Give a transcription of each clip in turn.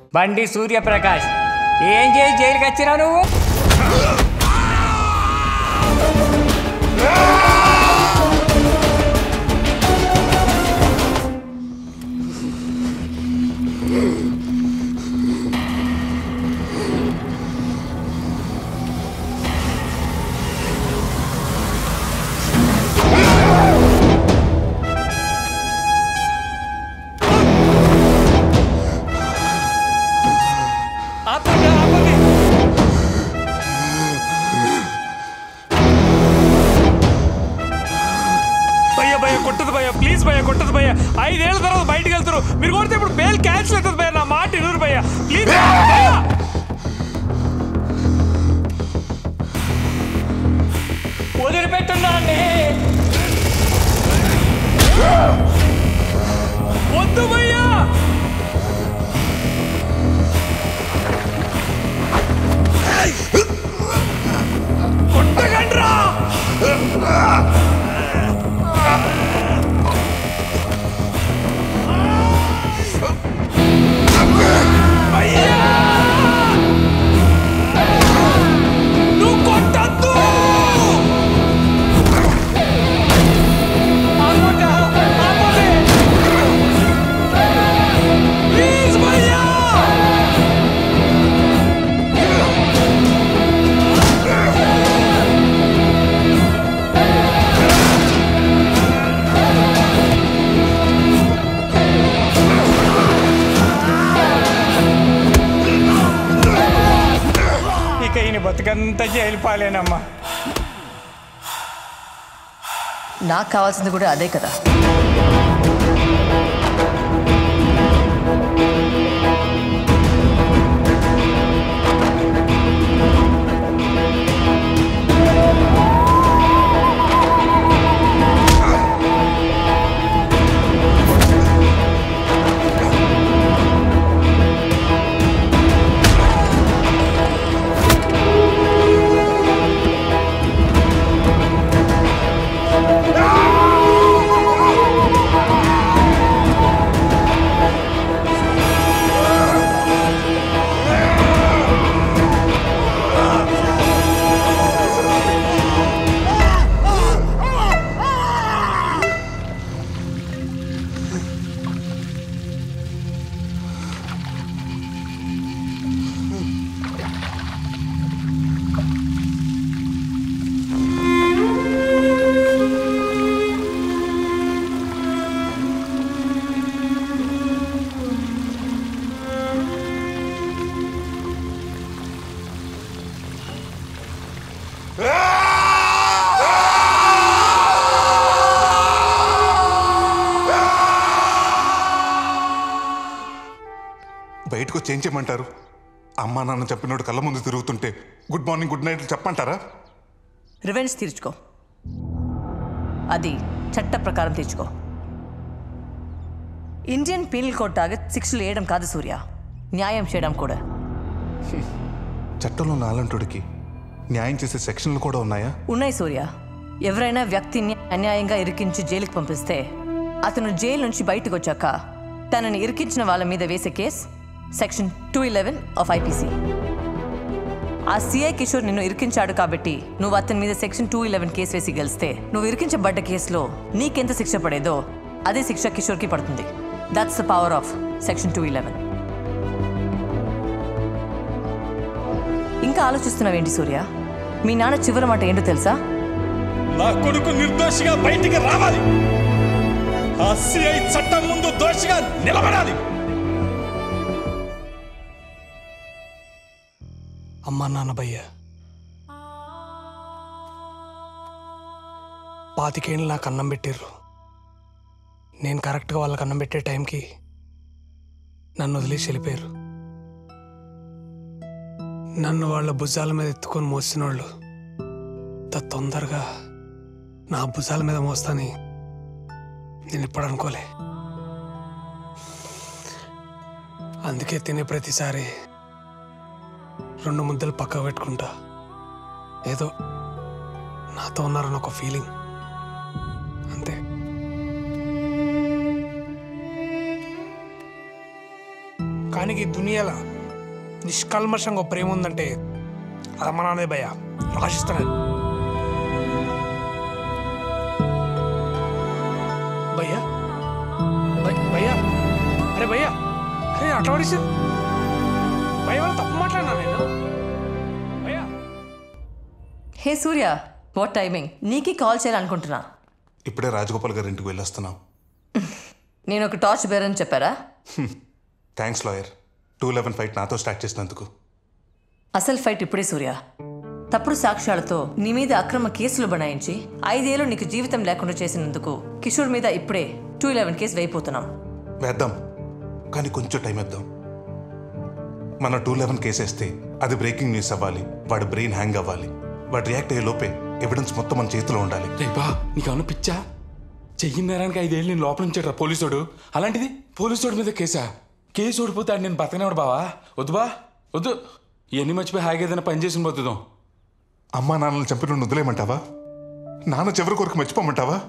బండి సూర్యప్రకాష్ ఏం చేసి జైలుకి వచ్చినావు నువ్వు ఆపండి ఆపండి భయ్య భయ్య కొట్టదు భయ్య ప్లీజ్ భయ్య కొట్టదు భయ్య ఐదేళ్ల తర్వాత బయటికి వెళ్తారు మీరు కొడితే ఇప్పుడు బెయిల్ క్యాన్సిల్ అవుతుంది భయ్య నా మాట ఇరువురు భయ్య ప్లీజ్ భయ్య వదిలిపెట్టున్నాండి వద్దు భయ్యా కొట్టగండ్రా నువ్వు కొట్టద్దు ఆపండి, ఆపండి. ప్లీజ్ భయ్యా ఇక ఈయన బతుకంతా జైలు పాలేనమ్మా నాకు కావాల్సింది కూడా అదే కదా బయటకు వచ్చి ఏం చేయమంటారు అమ్మా నాన్న చెప్పినోడు కళ్ళ ముందు తిరుగుతుంటే గుడ్ మార్నింగ్ గుడ్ నైట్ చెప్పమంటారా రివెంజ్ తీర్చుకో అది చట్ట ప్రకారం తీర్చుకో ఇండియన్ పీనల్ కోడ్ టార్గెట్ శిక్షలు వేయడం కాదు సూర్య న్యాయం చేయడం కూడా చట్టంలో నాలంటుడికి న్యాయం చేసే సెక్షన్లు కూడా ఉన్నాయా ఉన్నాయి సూర్య ఎవరైనా వ్యక్తిని అన్యాయంగా ఇరికించి జైలుకి పంపిస్తే అతను జైలు నుంచి బయటకు వచ్చాక తనని ఇరికించిన వాళ్ళ మీద వేసే case section two eleven of IPC ఆ సిఐ కిషోర్ నిన్ను ఇరికించాడు కాబట్టి నువ్వు అతని మీద సెక్షన్ టూ ఇలెవెన్ కేసు వేసి గెలిస్తే నువ్వు ఇరికించబడ్డ కేసులో నీకెంత శిక్ష పడేదో అదే శిక్ష కిషోర్కి పడుతుంది that's the power of section two eleven ఇంకా ఆలోచిస్తున్నావేంటి సూర్య మీ నాన్న చివరి మాట ఏంటో తెలుసా నా కొడుకు నిర్దోషిగా బయటికి రావాలి ఆ సిఐ చట్టం ముందు దోషిగా నిలబడాలి అమ్మా నాన్న భయ్య పాతికేళ్ళు నాకు అన్నం పెట్టిర్రు నేను కరెక్ట్గా వాళ్ళకి అన్నం పెట్టే టైంకి నన్ను వదిలేసి వెళ్ళిపోయారు నన్ను వాళ్ళ భుజాల మీద ఎత్తుకొని మోసిన వాళ్ళు అంత తొందరగా నా భుజాల మీద మోస్తాని నేను ఎప్పుడు అనుకోలే అందుకే తినే ప్రతిసారి రెండు ముద్దలు పక్క పెట్టుకుంటా ఏదో నాతో ఉన్నారని ఒక ఫీలింగ్ అంతే కానీ ఈ దునియాలో నిష్కల్మషంగా ఒక ప్రేమ ఉందంటే అది అమ్మ నాన్నదే భయ రాసిస్తాను భయ్యా భయ్- భయ్యా అరే భయ్యా అరే అట్లా పడేసి భయ్య వాళ్ళు తప్పు మాట్లాడినా నేను భయ్యా హే సూర్య వాట్ టైమింగ్ నీకే కాల్ చేయాలనుకుంటున్నా ఇప్పుడే రాజగోపాల్ గారి ఇంటికి వెళ్ళొస్తున్నాం నేను ఒక టార్చ్ బేరని చెప్పారా thanks lawyer two eleven fight నాతో స్టార్ట్ చేసినందుకు అసలు ఫైట్ ఇప్పుడే సూర్య తప్పుడు సాక్ష్యాలతో నీ మీద అక్రమ కేసులు బనాయించి ఐదేళ్లు నీకు జీవితం లేకుండా చేసినందుకు కిషోర్ మీద ఇప్పుడే టూ ఇలెవెన్ కేసు వేయిపోతున్నాం వేద్దాం కానీ కొంచెం టైం ఇద్దాం మన టూ లెవెన్ కేసేస్తే అది బ్రేకింగ్ న్యూస్ అవ్వాలి వాడి బ్రెయిన్ హ్యాంగ్ అవ్వాలి వాడు రియాక్ట్ అయ్యే లోపే ఎవిడెన్స్ మొత్తం మన చేతిలో ఉండాలి రే బా నీకు అవును పిచ్చా చెయ్యి నేరానికి ఐదేళ్ళు నేను లోపల ఉంచాడు పోలీసోడు అలాంటిది పోలీసోడు మీద కేసా కేసు ఓడిపోతే ఆడు నేను బతకనేవాడు బావా వద్దు బా వద్దు ఇవన్నీ మర్చిపోయి హాయిగా ఏదైనా పని చేసి పోతుందాం అమ్మా నాన్నలు చంపిన వదిలేయమంటావా నాన్న చివరి కొరకు మర్చిపోమంటావా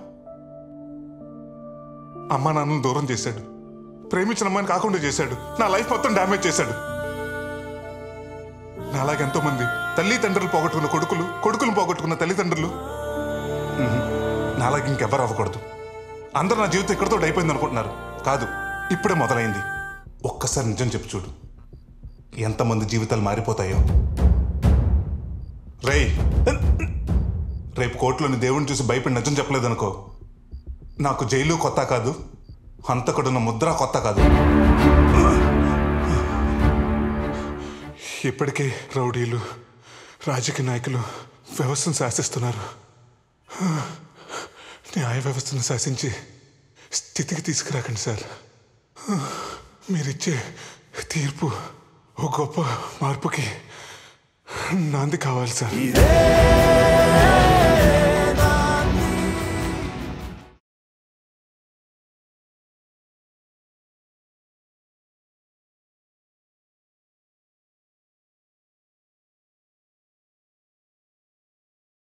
అమ్మా నాన్నలు దూరం చేశాడు ప్రేమించిన అమ్మాయిని కాకుండా చేశాడు నా లైఫ్ మొత్తం డ్యామేజ్ చేశాడు నాలాగెంతో మంది తల్లి తండ్రులు పోగొట్టుకున్న కొడుకులు కొడుకులు పోగొట్టుకున్న తల్లిదండ్రులు ఉహు, నాలాగ ఇంకెవ్వరు అవ్వకూడదు అందరూ నా జీవితం ఇక్కడితో అయిపోయింది అనుకుంటున్నారు కాదు ఇప్పుడే మొదలైంది ఒక్కసారి నిజం చెప్పు చూడు ఎంతమంది జీవితాలు మారిపోతాయో రేయ్ రేపు కోర్టులోని దేవుడిని చూసి భయపడి నిజం చెప్పలేదనుకో నాకు జైలు కొత్త కాదు హంతకుడున్న ముద్ర కొత్త కాదు ఇప్పటికే రౌడీలు రాజకీయ నాయకులు వ్యవస్థను శాసిస్తున్నారు న్యాయ వ్యవస్థను శాసించి స్థితికి తీసుకురాకండి సార్ మీరిచ్చే తీర్పు ఓ గొప్ప మార్పుకి నాంది కావాలి సార్